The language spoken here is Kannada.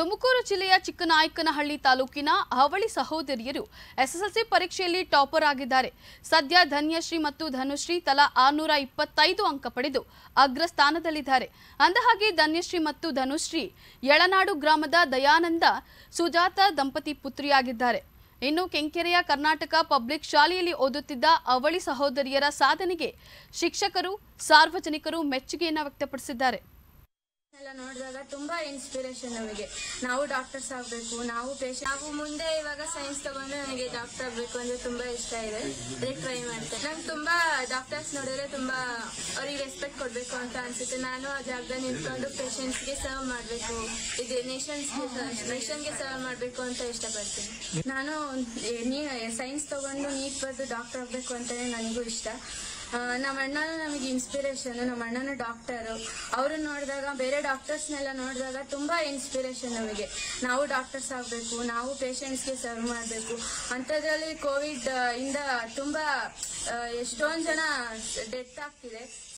ತುಮಕೂರು ಜಿಲ್ಲೆಯ ಚಿಕ್ಕನಾಯಕನಹಳ್ಳಿ ತಾಲೂಕಿನ ಅವಳಿ ಸಹೋದರಿಯರು ಎಸ್ಎಸ್ಎಲ್ಸಿ ಪರೀಕ್ಷೆಯಲ್ಲಿ ಟಾಪರ್ ಆಗಿದ್ದಾರೆ ಸದ್ಯ ಧನ್ಯಶ್ರೀ ಮತ್ತು ಧನುಶ್ರೀ ತಲಾ ಆರ್ನೂರ ಇಪ್ಪತ್ತೈದು ಅಂಕ ಪಡೆದು ಅಗ್ರ ಸ್ಥಾನದಲ್ಲಿದ್ದಾರೆ ಅಂದಹಾಗೆ ಧನ್ಯಶ್ರೀ ಮತ್ತು ಧನುಶ್ರೀ ಯಳನಾಡು ಗ್ರಾಮದ ದಯಾನಂದ ಸುಜಾತ ದಂಪತಿ ಪುತ್ರಿಯಾಗಿದ್ದಾರೆ ಇನ್ನು ಕೆಂಕೆರೆಯ ಕರ್ನಾಟಕ ಪಬ್ಲಿಕ್ ಶಾಲೆಯಲ್ಲಿ ಓದುತ್ತಿದ್ದ ಅವಳಿ ಸಹೋದರಿಯರ ಸಾಧನೆಗೆ ಶಿಕ್ಷಕರು ಸಾರ್ವಜನಿಕರು ಮೆಚ್ಚುಗೆಯನ್ನು ವ್ಯಕ್ತಪಡಿಸಿದ್ದಾರೆ ಎಲ್ಲ ನೋಡಿದಾಗ ತುಂಬಾ ಇನ್ಸ್ಪಿರೇಷನ್ ನಮಗೆ ನಾವು ಡಾಕ್ಟರ್ಸ್ ಆಗಬೇಕು ನಾವು ಪೇಷಂಟ್ ನಾವು ಮುಂದೆ ಇವಾಗ ಸೈನ್ಸ್ ತಗೊಂಡು ನನಗೆ ಡಾಕ್ಟರ್ ಆಗಬೇಕು ಅಂದ್ರೆ ತುಂಬಾ ಇಷ್ಟ ಇದೆ ಅದಕ್ಕೆ ಟ್ರೈ ಮಾಡ್ತೇನೆ ನಂಗೆ ತುಂಬಾ ಡಾಕ್ಟರ್ಸ್ ನೋಡಿದ್ರೆ ತುಂಬಾ ಅವ್ರಿಗೆ ರೆಸ್ಪೆಕ್ಟ್ ಕೊಡಬೇಕು ಅಂತ ಅನ್ಸುತ್ತೆ ನಾನು ಆ ಜಾಗದಲ್ಲಿ ನಿಂತ್ಕೊಂಡು ಪೇಷಂಟ್ಸ್ಗೆ ಸರ್ವ್ ಮಾಡಬೇಕು ಇದು ನೇಷನ್ಸ್ಗೆ ನೇಷನ್ಗೆ ಸರ್ವ್ ಮಾಡಬೇಕು ಅಂತ ಇಷ್ಟಪಡ್ತೀನಿ ನಾನು ನೀ ಸೈನ್ಸ್ ತಗೊಂಡು ನೀಟ್ ಬರೆದು ಡಾಕ್ಟರ್ ಆಗಬೇಕು ಅಂತಾನೆ ನನಗೂ ಇಷ್ಟ ಆ, ನಮ್ಮ ಅಣ್ಣನೂ ನಮಗೆ ಇನ್ಸ್ಪಿರೇಷನ್ ನಮ್ಮ ಅಣ್ಣನೂ ಡಾಕ್ಟರು ಅವ್ರನ್ನ ನೋಡಿದಾಗ ಬೇರೆ ಡಾಕ್ಟರ್ಸ್ನೆಲ್ಲ ನೋಡಿದಾಗ ತುಂಬಾ ಇನ್ಸ್ಪಿರೇಷನ್ ನಮಗೆ ನಾವು ಡಾಕ್ಟರ್ಸ್ ಆಗಬೇಕು ನಾವು ಪೇಷಂಟ್ಸ್ಗೆ ಸರ್ವ್ ಮಾಡಬೇಕು ಅಂಥದ್ರಲ್ಲಿ ಕೋವಿಡ್ ಇಂದ ತುಂಬಾ ಆ, ಎಷ್ಟೊಂದು ಜನ ಡೆತ್ ಆಗ್ತಿದೆ